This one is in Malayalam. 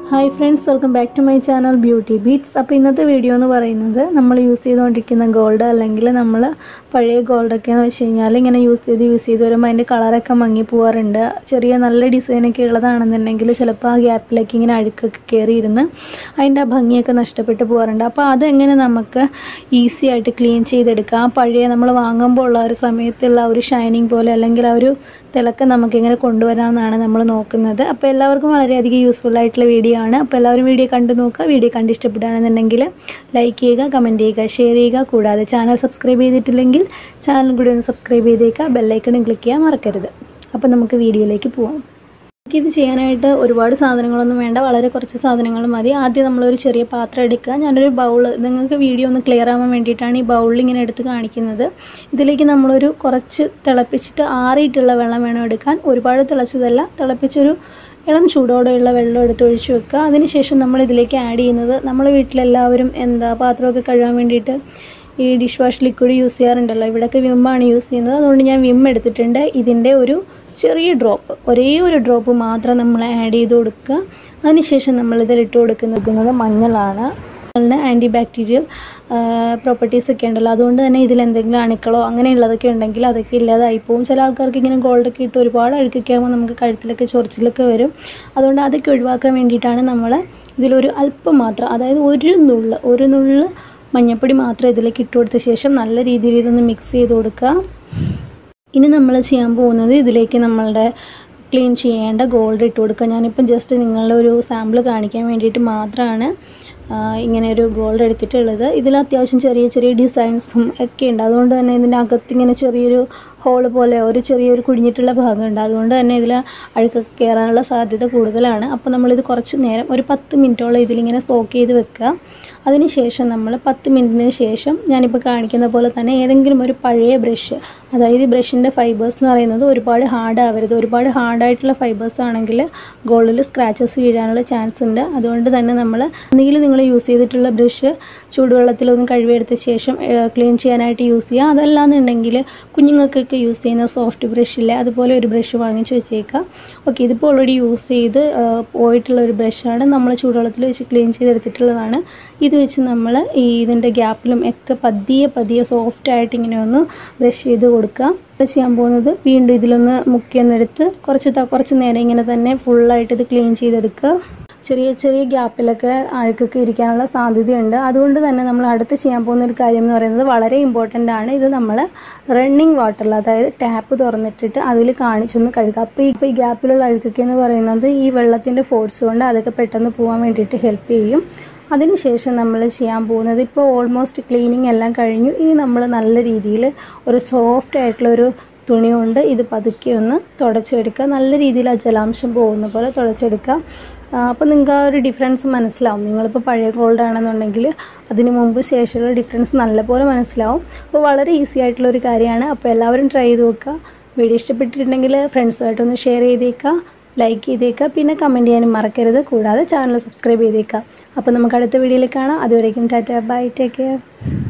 hi friends welcome back to my channel beauty beats അപ്പോൾ ഇന്നത്തെ വീഡിയോ എന്ന് പറയുന്നത് നമ്മൾ യൂസ് ചെയ്തുകൊണ്ടിരിക്കുന്ന ഗോൾഡ് അല്ലെങ്കിൽ നമ്മൾ പഴയ ഗോൾഡൊക്കെ എന്ന് വെച്ച് കഴിഞ്ഞാൽ ഇങ്ങനെ യൂസ് ചെയ്ത് യൂസ് ചെയ്ത് വരുമ്പോൾ അതിൻ്റെ കളറൊക്കെ മങ്ങി പോകാറുണ്ട് ചെറിയ നല്ല ഡിസൈനൊക്കെ ഉള്ളതാണെന്നുണ്ടെങ്കിൽ ചിലപ്പോൾ ആ ഗ്യാപ്പിലേക്ക് ഇങ്ങനെ അഴുക്കൊക്കെ കയറിയിരുന്ന് അതിൻ്റെ ആ ഭംഗിയൊക്കെ നഷ്ടപ്പെട്ട് പോകാറുണ്ട് അപ്പോൾ അതെങ്ങനെ നമുക്ക് ഈസി ആയിട്ട് ക്ലീൻ ചെയ്തെടുക്കാം ആ പഴയ നമ്മൾ വാങ്ങുമ്പോൾ ഉള്ള ഒരു സമയത്തുള്ള ആ ഒരു ഷൈനിങ് പോലെ അല്ലെങ്കിൽ ആ ഒരു തിളക്കം നമുക്കിങ്ങനെ കൊണ്ടുവരാമെന്നാണ് നമ്മൾ നോക്കുന്നത് അപ്പോൾ എല്ലാവർക്കും വളരെയധികം യൂസ്ഫുൾ ആയിട്ടുള്ള വീഡിയോ ആണ് അപ്പോൾ എല്ലാവരും വീഡിയോ കണ്ടു നോക്കുക വീഡിയോ കണ്ട് ഇഷ്ടപ്പെടുകയാണെന്നുണ്ടെങ്കിൽ ലൈക്ക് ചെയ്യുക കമൻറ്റ് ചെയ്യുക ഷെയർ ചെയ്യുക കൂടാതെ ചാനൽ സബ്സ്ക്രൈബ് ചെയ്തിട്ടില്ലെങ്കിൽ ചാനൽ കൂടി ഒന്ന് സബ്സ്ക്രൈബ് ചെയ്തേക്കുക ബെല്ലൈക്കണും ക്ലിക്ക് ചെയ്യാൻ മറക്കരുത് അപ്പോൾ നമുക്ക് വീഡിയോയിലേക്ക് പോവാം ഇത് ചെയ്യാനായിട്ട് ഒരുപാട് സാധനങ്ങളൊന്നും വേണ്ട വളരെ കുറച്ച് സാധനങ്ങൾ മതി ആദ്യം നമ്മളൊരു ചെറിയ പാത്രം എടുക്കുക ഞാനൊരു ബൗൾ നിങ്ങൾക്ക് വീഡിയോ ഒന്ന് ക്ലിയർ ആവാൻ വേണ്ടിയിട്ടാണ് ഈ ബൗളിൽ ഇങ്ങനെ എടുത്ത് കാണിക്കുന്നത് ഇതിലേക്ക് നമ്മളൊരു കുറച്ച് തിളപ്പിച്ചിട്ട് ആറിയിട്ടുള്ള വെള്ളം വേണം എടുക്കാൻ ഒരുപാട് തിളച്ചതല്ല തിളപ്പിച്ചൊരു ഇളം ചൂടോടെയുള്ള വെള്ളം എടുത്ത് ഒഴിച്ച് വെക്കുക അതിനുശേഷം നമ്മൾ ഇതിലേക്ക് ആഡ് ചെയ്യുന്നത് നമ്മളെ വീട്ടിലെല്ലാവരും എന്താ പാത്രമൊക്കെ കഴുകാൻ വേണ്ടിയിട്ട് ഈ ഡിഷ് വാഷ് ലിക്വിഡ് യൂസ് ചെയ്യാറുണ്ടല്ലോ ഇവിടെയൊക്കെ വിമ്മാണ് യൂസ് ചെയ്യുന്നത് അതുകൊണ്ട് ഞാൻ വിം എടുത്തിട്ടുണ്ട് ഇതിൻ്റെ ഒരു ചെറിയ ഡ്രോപ്പ് ഒരേ ഒരു ഡ്രോപ്പ് മാത്രം നമ്മൾ ആഡ് ചെയ്ത് കൊടുക്കുക അതിനുശേഷം നമ്മൾ ഇതിൽ ഇട്ട് കൊടുക്കുന്നത് മഞ്ഞളാണ് മഞ്ഞളിന് ആൻറ്റി ബാക്ടീരിയൽ പ്രോപ്പർട്ടീസ് ഒക്കെ ഉണ്ടല്ലോ അതുകൊണ്ട് തന്നെ ഇതിൽ എന്തെങ്കിലും അണുക്കളോ അങ്ങനെയുള്ളതൊക്കെ ഉണ്ടെങ്കിൽ അതൊക്കെ ഇല്ലാതായി പോകും ചില ആൾക്കാർക്ക് ഇങ്ങനെ ഗോൾഡൊക്കെ ഇട്ട് ഒരുപാട് അഴുക്കൊക്കെ ആകുമ്പോൾ നമുക്ക് കഴുത്തിലൊക്കെ ചൊറിച്ചിലൊക്കെ വരും അതുകൊണ്ട് അതൊക്കെ ഒഴിവാക്കാൻ വേണ്ടിയിട്ടാണ് നമ്മൾ ഇതിലൊരു അല്പം മാത്രം അതായത് ഒരു നുള്ള് ഒരു നുള്ള് മഞ്ഞൾപ്പൊടി മാത്രം ഇതിലേക്ക് ഇട്ട് കൊടുത്ത ശേഷം നല്ല രീതിയിൽ ഇതൊന്ന് മിക്സ് ചെയ്ത് കൊടുക്കുക ഇനി നമ്മൾ ചെയ്യാൻ പോകുന്നത് ഇതിലേക്ക് നമ്മളുടെ ക്ലീൻ ചെയ്യേണ്ട ഗോൾഡ് ഇട്ട് കൊടുക്കുക ഞാനിപ്പം ജസ്റ്റ് നിങ്ങളുടെ ഒരു സാമ്പിൾ കാണിക്കാൻ വേണ്ടിയിട്ട് മാത്രമാണ് ഇങ്ങനെ ഒരു ഗോൾഡ് എടുത്തിട്ടുള്ളത് ഇതിൽ അത്യാവശ്യം ചെറിയ ചെറിയ ഡിസൈൻസും ഒക്കെ ഉണ്ട് അതുകൊണ്ട് തന്നെ ഇതിൻ്റെ അകത്ത് ഇങ്ങനെ ചെറിയൊരു ഹോൾ പോലെ ഒരു ചെറിയൊരു കുഴിഞ്ഞിട്ടുള്ള ഭാഗമുണ്ട് അതുകൊണ്ട് തന്നെ ഇതിൽ അഴുക്കൊക്കെ കയറാനുള്ള സാധ്യത കൂടുതലാണ് അപ്പോൾ നമ്മളിത് കുറച്ച് നേരം ഒരു പത്ത് മിനിറ്റോളം ഇതിലിങ്ങനെ സോക്ക് ചെയ്ത് വെക്കുക അതിനുശേഷം നമ്മൾ പത്ത് മിനിറ്റിന് ശേഷം ഞാനിപ്പോൾ കാണിക്കുന്ന പോലെ തന്നെ ഏതെങ്കിലും ഒരു പഴയ ബ്രഷ് അതായത് ഈ ബ്രഷിൻ്റെ ഫൈബേഴ്സ് എന്ന് പറയുന്നത് ഒരുപാട് ഹാർഡ് ആവരുത് ഒരുപാട് ഹാർഡായിട്ടുള്ള ഫൈബേഴ്സ് ആണെങ്കിൽ ഗോൾഡിൽ സ്ക്രാച്ചസ് വീഴാനുള്ള ചാൻസ് ഉണ്ട് അതുകൊണ്ട് തന്നെ നമ്മൾ ഒന്നുകിൽ നിങ്ങൾ യൂസ് ചെയ്തിട്ടുള്ള ബ്രഷ് ചൂടുവെള്ളത്തിലൊന്ന് കഴുകിയെടുത്ത ശേഷം ക്ലീൻ ചെയ്യാനായിട്ട് യൂസ് ചെയ്യുക അതല്ലാന്നുണ്ടെങ്കിൽ കുഞ്ഞുങ്ങൾക്കൊക്കെ യൂസ് ചെയ്യുന്ന സോഫ്റ്റ് ബ്രഷില്ലേ അതുപോലെ ഒരു ബ്രഷ് വാങ്ങിച്ച് വെച്ചേക്കുക ഓക്കെ ഇതിപ്പോൾ ഓൾറെഡി യൂസ് ചെയ്ത് പോയിട്ടുള്ള ഒരു ബ്രഷാണ് നമ്മൾ ചൂടുവെള്ളത്തിൽ വെച്ച് ക്ലീൻ ചെയ്തെടുത്തിട്ടുള്ളതാണ് ഇത് വെച്ച് നമ്മൾ ഈ ഇതിൻ്റെ ഗ്യാപ്പിലും ഒക്കെ പതിയെ പതിയെ സോഫ്റ്റ് ആയിട്ട് ഇങ്ങനെ ഒന്ന് ബ്രഷ് ചെയ്ത് കൊടുക്കുക ചെയ്യാൻ പോകുന്നത് വീണ്ടും ഇതിലൊന്ന് മുക്കിയൊന്നെടുത്ത് കുറച്ച് കുറച്ച് നേരം ഇങ്ങനെ തന്നെ ഫുള്ളായിട്ട് ഇത് ക്ലീൻ ചെയ്തെടുക്കുക ചെറിയ ചെറിയ ഗ്യാപ്പിലൊക്കെ അഴുക്കൊക്കെ ഇരിക്കാനുള്ള സാധ്യതയുണ്ട് അതുകൊണ്ട് തന്നെ നമ്മൾ അടുത്ത് ചെയ്യാൻ പോകുന്ന ഒരു കാര്യം എന്ന് പറയുന്നത് വളരെ ഇമ്പോർട്ടൻ്റ് ആണ് ഇത് നമ്മൾ റണ്ണിങ് വാട്ടറിൽ അതായത് ടാപ്പ് തുറന്നിട്ടിട്ട് അതിൽ കാണിച്ചൊന്ന് കഴുകുക അപ്പോൾ ഇപ്പോൾ ഈ ഗ്യാപ്പിലുള്ള അഴുക്കൊക്കെ എന്ന് പറയുന്നത് ഈ വെള്ളത്തിൻ്റെ ഫോഴ്സ് കൊണ്ട് അതൊക്കെ പെട്ടെന്ന് പോകാൻ വേണ്ടിയിട്ട് ഹെൽപ്പ് ചെയ്യും അതിനുശേഷം നമ്മൾ ചെയ്യാൻ പോകുന്നത് ഇപ്പോൾ ഓൾമോസ്റ്റ് ക്ലീനിങ് എല്ലാം കഴിഞ്ഞു ഇനി നമ്മൾ നല്ല രീതിയിൽ ഒരു സോഫ്റ്റ് ആയിട്ടുള്ള ഒരു തുണി കൊണ്ട് ഇത് പതുക്കെ ഒന്ന് തുടച്ചെടുക്കുക നല്ല രീതിയിൽ ആ ജലാംശം പോകുന്ന പോലെ തുടച്ചെടുക്കുക അപ്പോൾ നിങ്ങൾക്ക് ആ ഒരു ഡിഫറൻസ് മനസ്സിലാവും നിങ്ങളിപ്പോൾ പഴയ ഗോൾഡ് ആണെന്നുണ്ടെങ്കിൽ അതിന് മുമ്പ് ശേഷമുള്ള ഡിഫറൻസ് നല്ലപോലെ മനസ്സിലാവും അപ്പോൾ വളരെ ഈസി ആയിട്ടുള്ള ഒരു കാര്യമാണ് അപ്പോൾ എല്ലാവരും ട്രൈ ചെയ്ത് നോക്കുക വീഡിയോ ഇഷ്ടപ്പെട്ടിട്ടുണ്ടെങ്കിൽ ഫ്രണ്ട്സുമായിട്ടൊന്ന് ഷെയർ ചെയ്തേക്കുക ലൈക്ക് ചെയ്തേക്കുക പിന്നെ കമൻറ്റ് ചെയ്യാനും മറക്കരുത് കൂടാതെ ചാനൽ സബ്സ്ക്രൈബ് ചെയ്തേക്കുക അപ്പോൾ നമുക്ക് അടുത്ത വീഡിയോയിൽ കാണാം അതുവരേക്കും ടാറ്റ ബൈ ടേക്ക് കെയർ